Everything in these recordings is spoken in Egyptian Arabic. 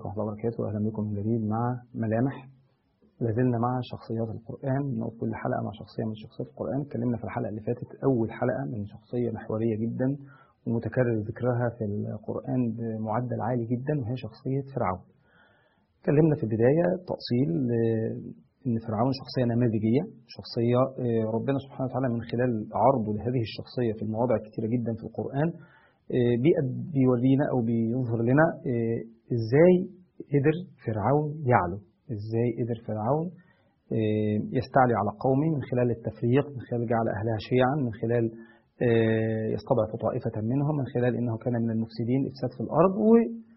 عليكم ورحمة الله وبركاته أهلا بكم من جديد مع ملامح لازلنا مع شخصيات القرآن نقف كل حلقة مع شخصية من شخصيات القرآن اتكلمنا في الحلقة اللي فاتت أول حلقة من شخصية محورية جدا ومتكرر ذكرها في القرآن بمعدل عالي جدا وهي شخصية فرعون اتكلمنا في البداية تأصيل ان فرعون شخصيه نماذجيه شخصيه ربنا سبحانه وتعالى من خلال عرضه لهذه الشخصيه في المواضع كثيره جدا في القران بيورينا او بيظهر لنا ازاي قدر فرعون يعلو ازاي قدر فرعون يستعلي على قومه من خلال التفريق من خلال جعل اهلها شيعا من خلال يستضعف طائفه منهم من خلال انه كان من المفسدين افساد في الارض و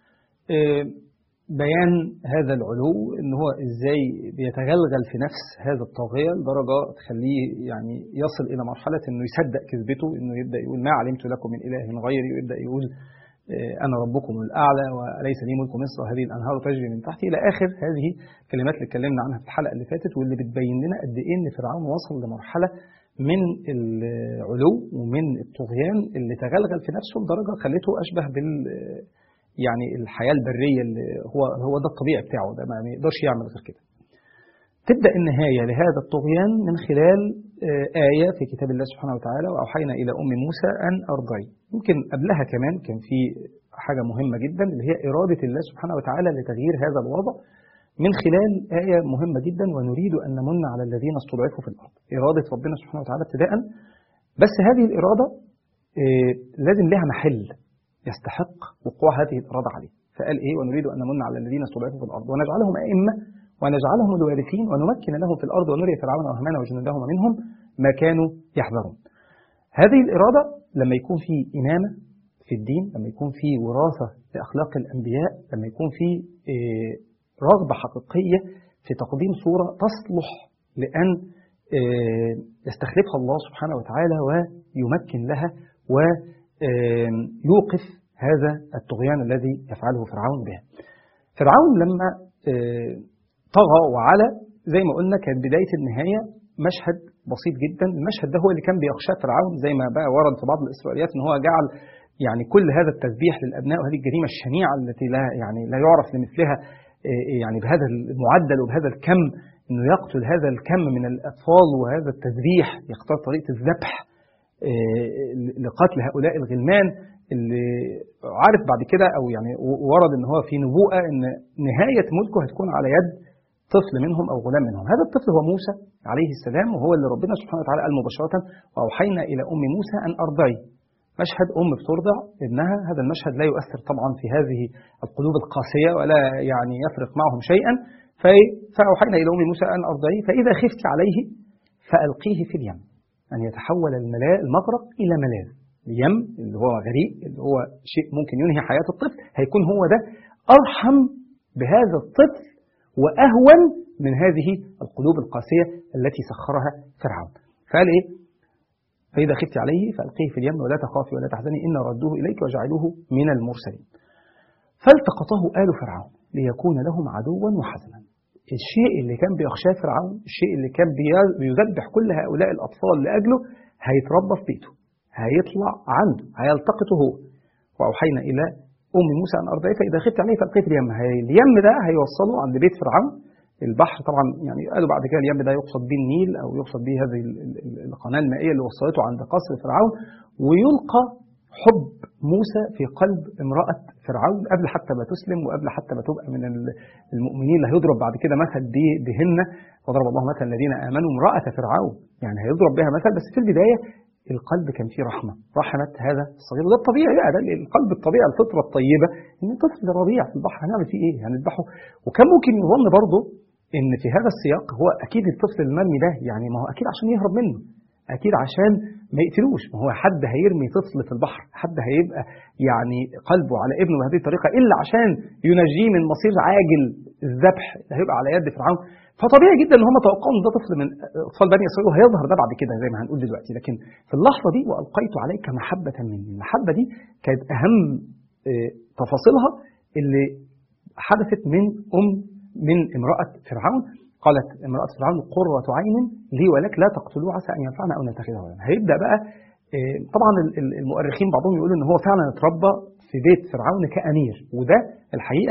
بيان هذا العلو ان هو ازاي بيتغلغل في نفس هذا الطاغيه لدرجه تخليه يعني يصل الى مرحله انه يصدق كذبته انه يبدا يقول ما علمت لكم من اله غيري ويبدا يقول انا ربكم الاعلى وليس لي ملك مصر وهذه الانهار تجري من تحتي الى اخر هذه الكلمات اللي اتكلمنا عنها في الحلقه اللي فاتت واللي بتبين لنا قد ايه ان فرعون وصل لمرحله من العلو ومن الطغيان اللي تغلغل في نفسه لدرجه خلته اشبه بال يعني الحياة البرية اللي هو هو ده الطبيعي بتاعه ده ما يقدرش يعمل غير كده. تبدأ النهاية لهذا الطغيان من خلال آية في كتاب الله سبحانه وتعالى وأوحينا إلى أم موسى أن أرضعي. يمكن قبلها كمان كان في حاجة مهمة جدا اللي هي إرادة الله سبحانه وتعالى لتغيير هذا الوضع من خلال آية مهمة جدا ونريد أن نمن على الذين استضعفوا في الأرض. إرادة ربنا سبحانه وتعالى ابتداء بس هذه الإرادة لازم لها محل يستحق وقوع هذه الإرادة عليه فقال إيه ونريد أن نمن على الذين استضعفوا في الأرض ونجعلهم أئمة ونجعلهم الوارثين ونمكن لهم في الأرض ونري فرعون وهامان وجنودهما منهم ما كانوا يحذرون هذه الإرادة لما يكون في إمامة في الدين لما يكون في وراثة لأخلاق الأنبياء لما يكون في رغبة حقيقية في تقديم صورة تصلح لأن يستخلفها الله سبحانه وتعالى ويمكن لها و يوقف هذا الطغيان الذي يفعله فرعون به فرعون لما طغى وعلى زي ما قلنا كانت بداية النهاية مشهد بسيط جدا المشهد ده هو اللي كان بيخشاه فرعون زي ما بقى ورد في بعض الإسرائيليات ان هو جعل يعني كل هذا التسبيح للأبناء وهذه الجريمة الشنيعة التي لا يعني لا يعرف لمثلها يعني بهذا المعدل وبهذا الكم انه يقتل هذا الكم من الأطفال وهذا التسبيح يختار طريقة الذبح لقتل هؤلاء الغلمان اللي عارف بعد كده او يعني ورد ان هو في نبوءه ان نهايه ملكه هتكون على يد طفل منهم او غلام منهم، هذا الطفل هو موسى عليه السلام وهو اللي ربنا سبحانه وتعالى قال مباشره واوحينا الى ام موسى ان ارضعي. مشهد ام بترضع ابنها، هذا المشهد لا يؤثر طبعا في هذه القلوب القاسيه ولا يعني يفرق معهم شيئا، فاوحينا الى ام موسى ان ارضعي فاذا خفت عليه فالقيه في اليم. أن يتحول المغرق إلى ملاذ اليم اللي هو غريق اللي هو شيء ممكن ينهي حياة الطفل هيكون هو ده أرحم بهذا الطفل وأهون من هذه القلوب القاسية التي سخرها فرعون فقال إيه فإذا خفت عليه فألقيه في اليم ولا تخافي ولا تحزني إن ردوه إليك وجعلوه من المرسلين فالتقطه آل فرعون ليكون لهم عدوا وحزنا الشيء اللي كان بيخشاه فرعون الشيء اللي كان بيذبح كل هؤلاء الأطفال لأجله هيتربى في بيته هيطلع عنده هيلتقطه هو وأوحينا إلى أم موسى أن أرضعيه فإذا خفت عليه فألقيه في اليم اليم ده هيوصله عند بيت فرعون البحر طبعا يعني قالوا بعد كده اليم ده يقصد به النيل أو يقصد به هذه القناة المائية اللي وصلته عند قصر فرعون ويلقى حب موسى في قلب امرأة فرعون قبل حتى ما تسلم وقبل حتى ما تبقى من المؤمنين اللي هيضرب بعد كده مثل بهن وضرب الله مثل الذين آمنوا امرأة فرعون يعني هيضرب بها مثل بس في البداية القلب كان فيه رحمة رحمة هذا الصغير وده الطبيعي بقى ده القلب الطبيعي الفطرة الطيبة ان طفل رضيع في البحر هنعمل فيه ايه هنذبحه وكان ممكن يظن برضه ان في هذا السياق هو اكيد الطفل المرمي ده يعني ما هو اكيد عشان يهرب منه اكيد عشان ما يقتلوش ما هو حد هيرمي طفل في البحر حد هيبقى يعني قلبه على ابنه بهذه الطريقه الا عشان ينجيه من مصير عاجل الذبح اللي هيبقى على يد فرعون فطبيعي جدا ان هم توقعوا ان ده طفل من اطفال بني اسرائيل وهيظهر ده بعد كده زي ما هنقول دلوقتي لكن في اللحظه دي والقيت عليك محبه مني المحبه دي كانت اهم تفاصيلها اللي حدثت من ام من امراه فرعون قالت امرأة فرعون قرة عين لي ولك لا تقتلوه عسى أن ينفعنا أو نتخذه ولدا هيبدأ بقى طبعا المؤرخين بعضهم يقولوا ان هو فعلا اتربى في بيت فرعون كأمير وده الحقيقة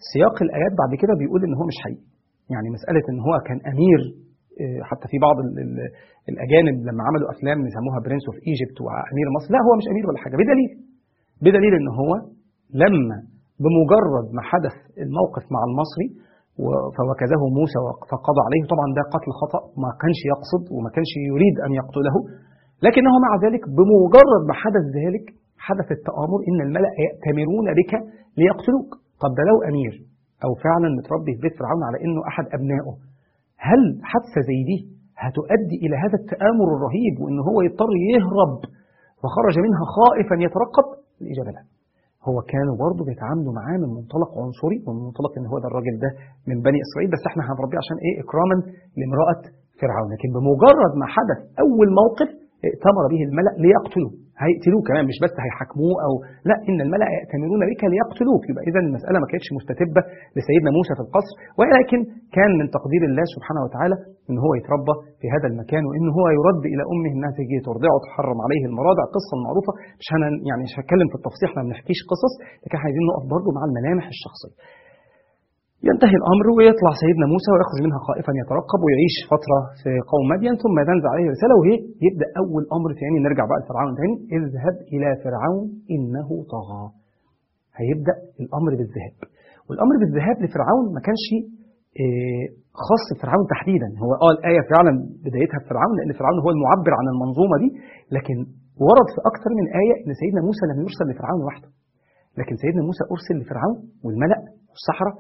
سياق الآيات بعد كده بيقول إن هو مش حقيقي يعني مسألة إن هو كان أمير آه، حتى في بعض ال- ال- الأجانب لما عملوا أفلام يسموها برنس أوف إيجيبت وأمير مصر لا هو مش أمير ولا حاجة بدليل بدليل إن هو لما بمجرد ما حدث الموقف مع المصري و- فوكزه موسى وق- فقضى عليه طبعا ده قتل خطأ ما كانش يقصد وما كانش يريد أن يقتله لكنه مع ذلك بمجرد ما حدث ذلك حدث التآمر إن الملأ يأتمرون بك ليقتلوك طب ده لو أمير أو فعلا متربي في بيت فرعون على إنه أحد أبنائه هل حادثة زي دي هتؤدي إلى هذا التآمر الرهيب وإن هو يضطر يهرب وخرج منها خائفا يترقب الإجابة لا هو كانوا برضه بيتعاملوا معاه من منطلق عنصري ومن منطلق ان هو ده الراجل ده من بني اسرائيل بس احنا هنربيه عشان ايه اكراما لامراه فرعون لكن بمجرد ما حدث اول موقف ائتمر به الملأ ليقتلوه هيقتلوه كمان مش بس هيحاكموه او لا ان الملأ يأتمرون بك ليقتلوك يبقى اذا المسألة ما كانتش مستتبة لسيدنا موسى في القصر ولكن كان من تقدير الله سبحانه وتعالى ان هو يتربى في هذا المكان وان هو يرد الى امه انها تيجي ترضعه وتحرم عليه المراضع قصة معروفة مش هن يعني مش هتكلم في التفصيل احنا ما بنحكيش قصص لكن عايزين نقف برضه مع الملامح الشخصية ينتهي الأمر ويطلع سيدنا موسى ويخرج منها خائفا يترقب ويعيش فترة في قوم مدين ثم تنزل عليه رسالة وهي يبدأ أول أمر تاني نرجع بقى لفرعون تاني اذهب إلى فرعون إنه طغى هيبدأ الأمر بالذهاب والأمر بالذهاب لفرعون ما كانش آه، خاص بفرعون تحديدا هو اه الآية فعلا بدايتها بفرعون لأن فرعون هو المعبر عن المنظومة دي لكن ورد في أكثر من آية إن سيدنا موسى لم يرسل لفرعون وحده لكن سيدنا موسى أرسل لفرعون والملأ والسحرة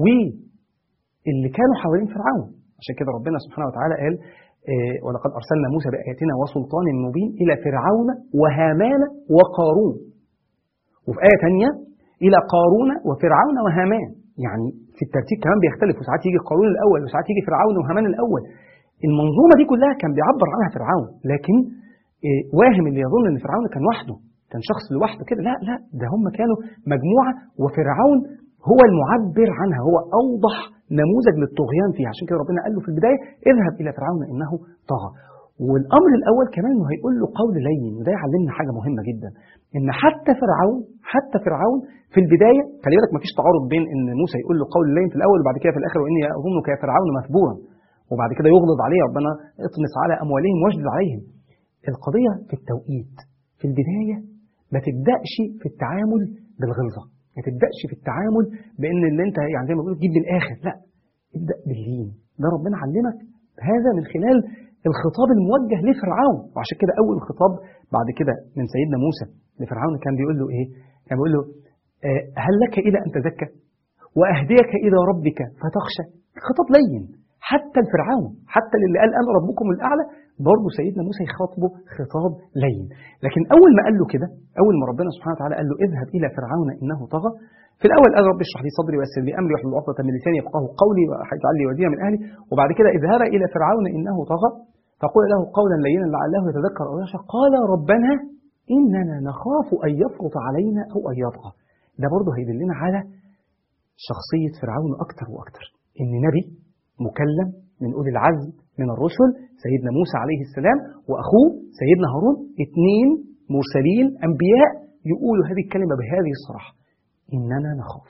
واللي كانوا حوالين فرعون عشان كده ربنا سبحانه وتعالى قال آه، ولقد أرسلنا موسى بآياتنا وسلطان مبين إلى فرعون وهامان وقارون وفي آية تانية إلى قارون وفرعون وهامان يعني في الترتيب كمان بيختلف وساعات يجي قارون الأول وساعات يجي فرعون وهامان الأول المنظومة دي كلها كان بيعبر عنها فرعون لكن آه، واهم اللي يظن ان فرعون كان وحده كان شخص لوحده كده لا لا ده هم كانوا مجموعة وفرعون هو المعبر عنها هو أوضح نموذج للطغيان فيها عشان كده ربنا قال له في البداية اذهب إلى فرعون إنه طغى والأمر الأول كمان إنه هيقول له قول لين وده يعلمنا حاجة مهمة جدا إن حتى فرعون حتى فرعون في البداية خلي بالك مفيش تعارض بين إن موسى يقول له قول لين في الأول وبعد كده في الآخر وإني أظنك يا فرعون مثبورا وبعد كده يغضب عليه ربنا اطمس على أموالهم واجلد عليهم القضية في التوقيت في البداية ما تبدأش في التعامل بالغلظة ما تبدأش في التعامل بأن اللي أنت يعني زي ما بيقولوا تجيب بالآخر لا ابدأ باللين ده ربنا علمك هذا من خلال الخطاب الموجه لفرعون وعشان كده أول خطاب بعد كده من سيدنا موسى لفرعون كان بيقول له إيه؟ كان بيقول له آه، هل لك إلى أن تزكى وأهديك إلى ربك فتخشى خطاب لين حتى الفرعون حتى اللي قال أنا ربكم الأعلى برضه سيدنا موسى يخاطبه خطاب لين لكن أول ما قال له كده أول ما ربنا سبحانه وتعالى قال له اذهب إلى فرعون إنه طغى في الأول قال رب اشرح لي صدري ويسر لي أمري واحلل عقدة من لساني يفقهوا قولي واجعل لي وزيرا من أهلي وبعد كده اذهب إلى فرعون إنه طغى فقول له قولا لينا لعله يتذكر أو يخشى قال ربنا إننا نخاف أن يفرط علينا أو أن يطغى ده برضه هيدلنا على شخصية فرعون أكتر وأكتر إن نبي مكلم من أولي العزم من الرسل سيدنا موسى عليه السلام وأخوه سيدنا هارون اثنين مرسلين أنبياء يقولوا هذه الكلمة بهذه الصراحة إننا نخاف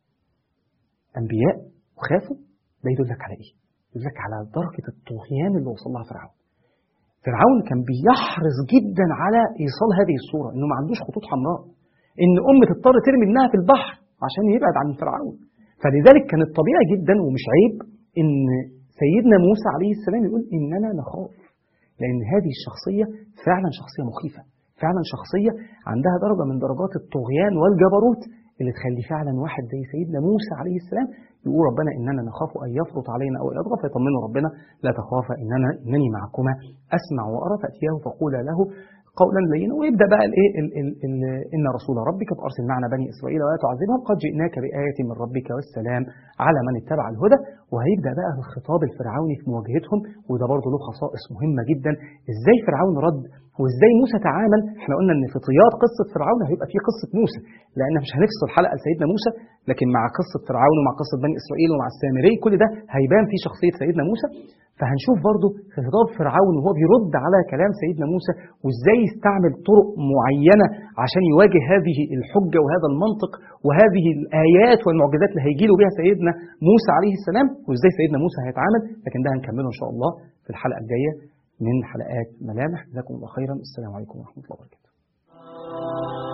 أنبياء وخافوا ده يدلك على إيه؟ يدلك على درجة الطغيان اللي وصل لها فرعون فرعون كان بيحرص جدا على إيصال هذه الصورة إنه ما عندوش خطوط حمراء إن أم تضطر ترمي ابنها في البحر عشان يبعد عن فرعون فلذلك كان الطبيعي جدا ومش عيب إن سيدنا موسى عليه السلام يقول إننا نخاف لأن هذه الشخصية فعلا شخصية مخيفة فعلا شخصية عندها درجة من درجات الطغيان والجبروت اللي تخلي فعلا واحد زي سيدنا موسى عليه السلام يقول ربنا إننا نخاف أن يفرط علينا أو يضغط فيطمنه ربنا لا تخافا إننا إنني معكما أسمع وأرى فأتياه فقولا له قولا لينا ويبدا بقى الايه ال- ال- ال- ان رسول ربك فارسل معنا بني اسرائيل ولا تعذبهم قد جئناك بايه من ربك والسلام على من اتبع الهدى وهيبدا بقى الخطاب الفرعوني في مواجهتهم وده برضه له خصائص مهمه جدا ازاي فرعون رد وازاي موسى تعامل احنا قلنا ان في طيات قصه فرعون هيبقى في قصه موسى لان مش هنفصل حلقه لسيدنا موسى لكن مع قصه فرعون ومع قصه بني اسرائيل ومع السامري كل ده هيبان في شخصيه سيدنا موسى فهنشوف برضه في خطاب فرعون وهو بيرد على كلام سيدنا موسى وازاي يستعمل طرق معينه عشان يواجه هذه الحجه وهذا المنطق وهذه الايات والمعجزات اللي هيجي له بها سيدنا موسى عليه السلام وازاي سيدنا موسى هيتعامل لكن ده هنكمله ان شاء الله في الحلقه الجايه من حلقات ملامح جزاكم الله خيرا السلام عليكم ورحمه الله وبركاته